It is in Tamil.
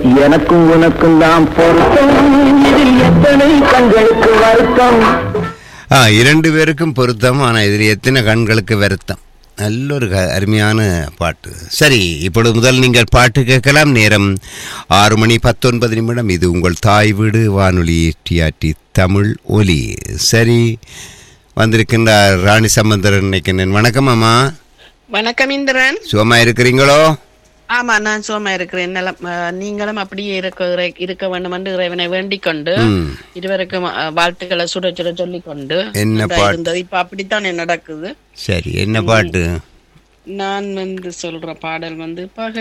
எனக்கும் உனக்கும் தான் பொருத்தம் இதில் எத்தனை கண்களுக்கு வருத்தம் ஆ இரண்டு பேருக்கும் பொருத்தம் ஆனால் இதில் எத்தனை கண்களுக்கு வருத்தம் நல்ல ஒரு க- அருமையான பாட்டு சரி இப்பொழுது முதல் நீங்கள் பாட்டு கேட்கலாம் நேரம் ஆறு மணி பத்தொன்பது நிமிடம் இது உங்கள் தாய் வீடு வானொலி டிஆர்டி தமிழ் ஒலி சரி வந்திருக்கின்றார் ராணி சம்பந்தரன் நினைக்கிறேன் வணக்கம் அம்மா வணக்கம் இந்திரன் சுகமா இருக்கிறீங்களோ ஆமா நான் சோமா இருக்கிறேன் நலம் அஹ், நீங்களும் அப்படியே இருக்க இறை- இருக்க வேண்டும் என்று இறைவனை வேண்டிக் கொண்டு ம். இருவருக்கும் அஹ், வாழ்த்துக்களை சுட சுட சொல்லிக் கொண்டு என்ன இதா பாட்டு? இருந்தது இப்ப அப்படித்தான் நடக்குது சரி என்ன பாட்டு நான் வந்து சொல்ற பாடல் வந்து பகை